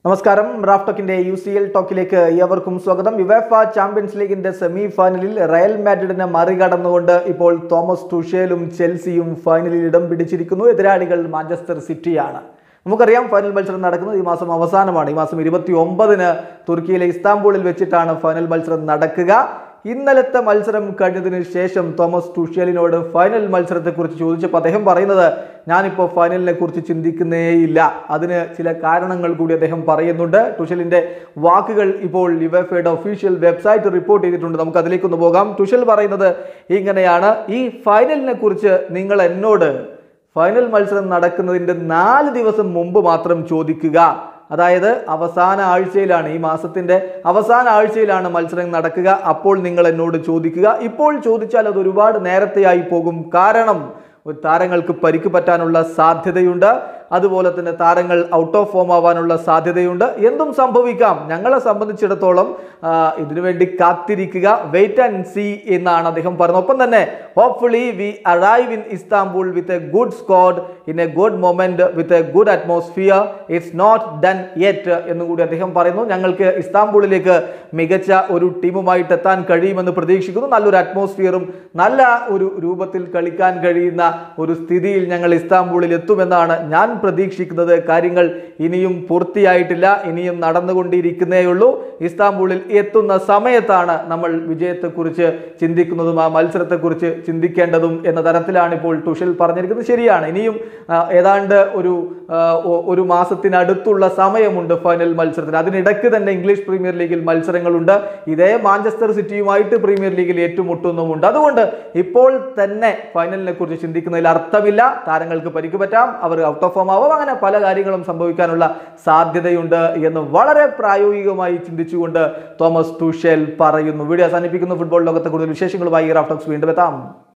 നമസ്കാരം റാഫ് ടോക്കിന്റെ U C L ടോക്കിലേക്ക് ഏവർക്കും സ്വാഗതം യുവേഫ ചാമ്പ്യൻസ് ലീഗിന്റെ സെമി ഫൈനലിൽ റയൽ മാഡ്രിഡിനെ മറികടന്നുകൊണ്ട് ഇപ്പോൾ തോമസ് ടുഷേലും ചെൽസിയും ഫൈനലിൽ ഇടം പിടിച്ചിരിക്കുന്നു എതിരാളികൾ മാഞ്ചസ്റ്റർ സിറ്റിയാണ് നമുക്കറിയാം ഫൈനൽ മത്സരം നടക്കുന്നത് ഈ മാസം അവസാനമാണ് ഈ മാസം ഇരുപത്തി ഒമ്പതിന് തുർക്കിയിലെ ഇസ്താംബൂളിൽ വെച്ചിട്ടാണ് ഫൈനൽ മത്സരം നടക്കുക ഇന്നലത്തെ മത്സരം കഴിഞ്ഞതിന് ശേഷം തോമസ് ടുഷ്യലിനോട് ഫൈനൽ മത്സരത്തെക്കുറിച്ച് ചോദിച്ചപ്പോൾ അദ്ദേഹം പറയുന്നത് ഞാനിപ്പോൾ ഫൈനലിനെ കുറിച്ച് ചിന്തിക്കുന്നേയില്ല അതിന് ചില കാരണങ്ങൾ കൂടി അദ്ദേഹം പറയുന്നുണ്ട് ടുഷലിന്റെ വാക്കുകൾ ഇപ്പോൾ യുവഫയുടെ ഒഫീഷ്യൽ വെബ്സൈറ്റ് റിപ്പോർട്ട് ചെയ്തിട്ടുണ്ട് നമുക്ക് അതിലേക്കൊന്ന് പോകാം ടുഷൽ പറയുന്നത് ഇങ്ങനെയാണ് ഈ ഫൈനലിനെ കുറിച്ച് നിങ്ങൾ എന്നോട് ഫൈനൽ മത്സരം നടക്കുന്നതിൻ്റെ നാല് ദിവസം മുമ്പ് മാത്രം ചോദിക്കുക അതായത് അവസാന ആഴ്ചയിലാണ് ഈ മാസത്തിന്റെ അവസാന ആഴ്ചയിലാണ് മത്സരം നടക്കുക അപ്പോൾ നിങ്ങൾ എന്നോട് ചോദിക്കുക ഇപ്പോൾ ചോദിച്ചാൽ അത് ഒരുപാട് നേരത്തെയായി പോകും കാരണം ഒരു താരങ്ങൾക്ക് പരിക്ക് പറ്റാനുള്ള സാധ്യതയുണ്ട് അതുപോലെ തന്നെ താരങ്ങൾ ഔട്ട് ഓഫ് ഫോം ആവാനുള്ള സാധ്യതയുണ്ട് എന്തും സംഭവിക്കാം ഞങ്ങളെ സംബന്ധിച്ചിടത്തോളം ആ, ഇതിനുവേണ്ടി കാത്തിരിക്കുക വെയിറ്റ് ആൻഡ് സി എന്നാണ് അദ്ദേഹം പറഞ്ഞത് ഒപ്പം തന്നെ hopefully we arrive in Istanbul with a good squad in a good moment with a good atmosphere it's not done yet എന്നും കൂടി അദ്ദേഹം പറയുന്നു ഞങ്ങൾക്ക് ഇസ്താംബൂളിലേക്ക് മികച്ച ഒരു ടീമുമായിട്ട് എത്താൻ കഴിയുമെന്ന് പ്രതീക്ഷിക്കുന്നു നല്ലൊരു അറ്റ്മോസ്ഫിയറും നല്ല ഒരു രൂപത്തിൽ കളിക്കാൻ കഴിയുന്ന ഒരു സ്ഥിതിയിൽ ഞങ്ങൾ ഇസ്താംബൂളിൽ എത്തുമെന്നാണ് ഞാൻ പ്രതീക്ഷിക്കുന്നത് കാര്യങ്ങൾ ഇനിയും പൂർത്തിയായിട്ടില്ല ഇനിയും നടന്നുകൊണ്ടിരിക്കുന്നേ ഉള്ളൂ ഇസ്താംബൂളിൽ എത്തുന്ന സമയത്താണ് നമ്മൾ വിജയത്തെക്കുറിച്ച് ചിന്തിക്കുന്നതും ആ മത്സരത്തെക്കുറിച്ച് ചിന്തിക്കേണ്ടതും എന്ന തരത്തിലാണ് ഇപ്പോൾ ടുഷൽ പറഞ്ഞിരിക്കുന്നത് ശരിയാണ് ഇനിയും ആ, ഏതാണ്ട് ഒരു ആ, ഒ- ഒരു മാസത്തിനടുത്തുള്ള സമയമുണ്ട് ഫൈനൽ മത്സരത്തിന് അതിനിടയ്ക്ക് തന്നെ ഇംഗ്ലീഷ് പ്രീമിയർ ലീഗിൽ മത്സരങ്ങളുണ്ട് ഇതേ മാഞ്ചസ്റ്റർ സിറ്റിയുമായിട്ട് പ്രീമിയർ ലീഗിൽ ഏറ്റുമുട്ടുന്നുമുണ്ട് അതുകൊണ്ട് ഇപ്പോൾ തന്നെ ഫൈനലിനെ കുറിച്ച് ചിന്തിക്കുന്നതിൽ അർത്ഥമില്ല താരങ്ങൾക്ക് പരിക്ക് പറ്റാം അവർ ഔട്ട് ഓഫ് ഫോം ആവാം അങ്ങനെ പല കാര്യങ്ങളും സംഭവിക്കാനുള്ള സാധ്യതയുണ്ട് എന്ന് വളരെ പ്രായോഗികമായി ചിന്തിച്ചുകൊണ്ട് തോമസ് തുഷേൽ പറയുന്നു വീഡിയോ അവസാനിപ്പിക്കുന്നു ഫുട്ബോൾ ലോകത്തെ കൂടുതൽ വിശേഷങ്ങളുമായി റാഫ്റ്റോക്സ് വീണ്ടും എത്താം